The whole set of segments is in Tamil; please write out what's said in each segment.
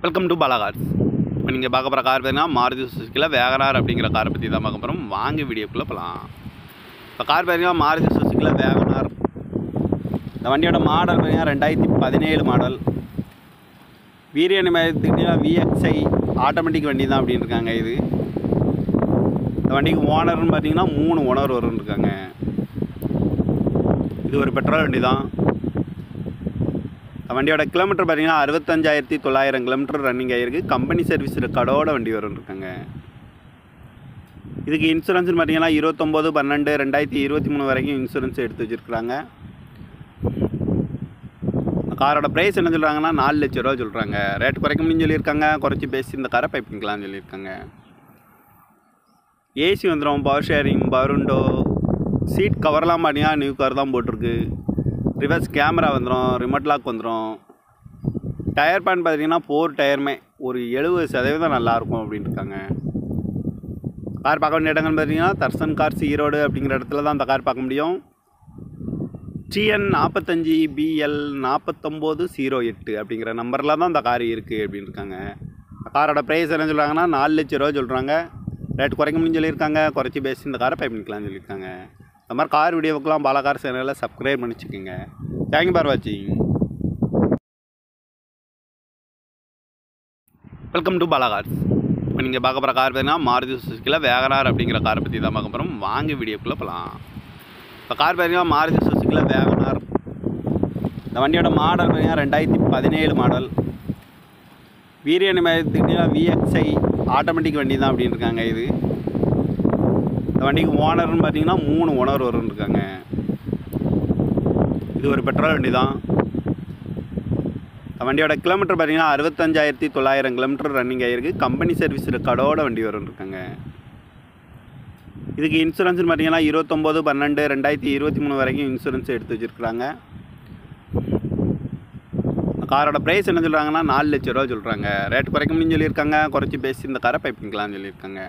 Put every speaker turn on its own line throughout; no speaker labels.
வெல்கம் டு பாலா கார்ஸ் இப்போ நீங்கள் பார்க்க போகிற கார் பார்த்தீங்கன்னா மாருதி சுசுக்கியில் வேகனார் அப்படிங்கிற காரை பற்றி தான் பார்க்க போகிறோம் வாங்க வீடியோக்குள்ளே போகலாம் இப்போ கார் பார்த்தீங்கன்னா மாருதி சுசுக்கியில் வேகனார் இந்த வண்டியோட மாடல் பார்த்தீங்கன்னா ரெண்டாயிரத்தி பதினேழு மாடல் வீரிய நிலையத்துக்கிட்டே விஎக்ஸ்ஐ ஆட்டோமேட்டிக் வண்டி தான் அப்படின்னு இருக்காங்க இது இந்த வண்டிக்கு ஓனர்னு பார்த்தீங்கன்னா மூணு ஓனர் வரும்னு இருக்காங்க இது ஒரு பெட்ரோல் வண்டி தான் இந்த வண்டியோட கிலோமீட்டர் பார்த்தீங்கன்னா அறுபத்தஞ்சாயிரத்தி தொள்ளாயிரம் கிலோமீட்டர் ரன்னிங் ஆகிருக்கு கம்பெனி சர்வீஸ் ரெக்கார்டோட வண்டி வரும்னு இருக்காங்க இதுக்கு இன்சூரன்ஸ்னு பார்த்தீங்கன்னா இருபத்தொம்போது பன்னெண்டு ரெண்டாயிரத்தி இருபத்தி மூணு வரைக்கும் இன்சூரன்ஸ் எடுத்து வச்சுருக்குறாங்க காரோட ப்ரைஸ் என்ன சொல்கிறாங்கன்னா நாலு லட்ச ரூபா சொல்கிறாங்க ரேட் குறைக்க முடியும்னு சொல்லியிருக்காங்க குறைச்சி பேசி இந்த காரை பைப்பிங்கலாம்னு சொல்லியிருக்காங்க ஏசி வந்துடும் power steering power window seat கவர்லாம் பார்த்தீங்கன்னா நியூ கவர் தான் போட்டிருக்கு ரிவர்ஸ் கேமரா வந்துடும் ரிமோட் லாக் வந்துடும் டயர் பேன் பார்த்தீங்கன்னா ஃபோர் டயருமே ஒரு எழுபது சதவீதம் நல்லாயிருக்கும் அப்படின்னு இருக்காங்க கார் பார்க்க வேண்டிய இடங்கள்னு பார்த்தீங்கன்னா தர்சன் கார்ஸ் ஈரோடு அப்படிங்கிற இடத்துல தான் அந்த கார் பார்க்க முடியும் டிஎன் நாற்பத்தஞ்சி பிஎல் நாற்பத்தொம்போது ஜீரோ எட்டு அப்படிங்கிற நம்பரில் தான் அந்த கார் இருக்குது அப்படின்னு இருக்காங்க காரோட ப்ரைஸ் என்ன சொல்கிறாங்கன்னா நாலு லட்ச ரூபா சொல்கிறாங்க ரேட் குறைக்க முடியும்னு சொல்லியிருக்காங்க குறைச்சி பேசி இந்த காரை பை பண்ணிக்கலாம்னு சொல்லியிருக்காங்க இந்த மாதிரி கார் வீடியோவுக்குலாம் பாலா கார் சேனலில் சப்ஸ்கிரைப் பண்ணி வச்சுக்கோங்க தேங்க்யூ பார் வாட்சிங் வெல்கம் டு பாலா கார்ஸ் இப்போ நீங்கள் பார்க்க போகிற கார் பார்த்தீங்கன்னா மாருதி சுசுக்கியில் வேகனார் அப்படிங்கிற காரை பற்றி தான் பார்க்க போகிறோம் வாங்க வீடியோக்குள்ளே போகலாம் இப்போ கார் பார்த்தீங்கன்னா மாருதி சுசுக்கியில் வேகனார் இந்த வண்டியோட மாடல் பார்த்தீங்கன்னா ரெண்டாயிரத்தி பதினேழு மாடல் வீரிய நிலையத்துக்கிட்டே விஎக்ஸ்ஐ ஆட்டோமேட்டிக் வண்டி தான் அப்படின்னு இருக்காங்க இது இந்த வண்டிக்கு ஓனர்னு பார்த்தீங்கன்னா மூணு ஓனர் வரும்னு இருக்காங்க இது ஒரு பெட்ரோல் வண்டி தான் இந்த வண்டியோட கிலோமீட்டர் பார்த்தீங்கன்னா அறுபத்தஞ்சாயிரத்தி தொள்ளாயிரம் கிலோமீட்டர் ரன்னிங் ஆகிருக்கு கம்பெனி சர்வீஸ் ரெக்கார்டோட வண்டி வரும்னு இருக்காங்க இதுக்கு இன்சூரன்ஸ்னு பார்த்தீங்கன்னா இருபத்தொம்போது பன்னெண்டு ரெண்டாயிரத்தி இருபத்தி மூணு வரைக்கும் இன்சூரன்ஸ் எடுத்து வச்சுருக்குறாங்க காரோட ப்ரைஸ் என்ன சொல்கிறாங்கன்னா நாலு லட்ச ரூபா சொல்கிறாங்க ரேட் குறைக்க முடியும்னு சொல்லியிருக்காங்க குறைச்சி பேசி இந்த காரை பைப்பிங்கலாம்னு சொல்லியிருக்காங்க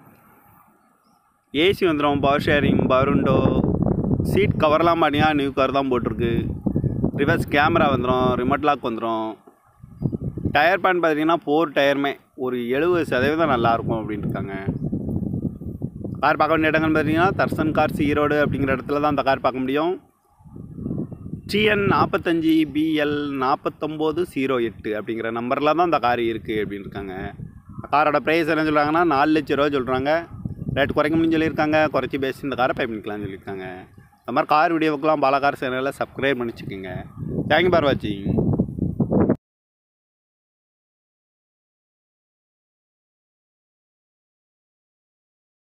ஏசி வந்துடும் power steering power window seat கவர்லாம் பார்த்தீங்கன்னா நியூ கவர் தான் போட்டிருக்கு ரிவர்ஸ் கேமரா வந்துடும் ரிமோட் லாக் வந்துடும் டயர் பேன் பார்த்தீங்கன்னா ஃபோர் டயருமே ஒரு எழுபது சதவீதம் நல்லாயிருக்கும் அப்படின்னு இருக்காங்க கார் பார்க்க வேண்டிய இடங்கள்னு பார்த்தீங்கன்னா தர்சன் கார்ஸ் ஈரோடு அப்படிங்கிற இடத்துல தான் அந்த கார் பார்க்க முடியும் டிஎன் நாற்பத்தஞ்சி பிஎல் நாற்பத்தொம்போது ஜீரோ எட்டு அப்படிங்கிற நம்பரில் தான் அந்த கார் இருக்குது அப்படின்னு இருக்காங்க காரோட ப்ரைஸ் என்ன சொல்கிறாங்கன்னா நாலு லட்ச ரூபா சொல்கிறாங்க ரேட் குறைக்க முடியும்னு சொல்லியிருக்காங்க குறைச்சி பேசி இந்த காரை பை பண்ணிக்கலாம்னு சொல்லியிருக்காங்க இந்த மாதிரி கார் வீடியோவுக்குலாம் பாலா கார் சேனலில் சப்ஸ்கிரைப் பண்ணி வச்சுக்கோங்க தேங்க்யூ பார் வாட்சிங்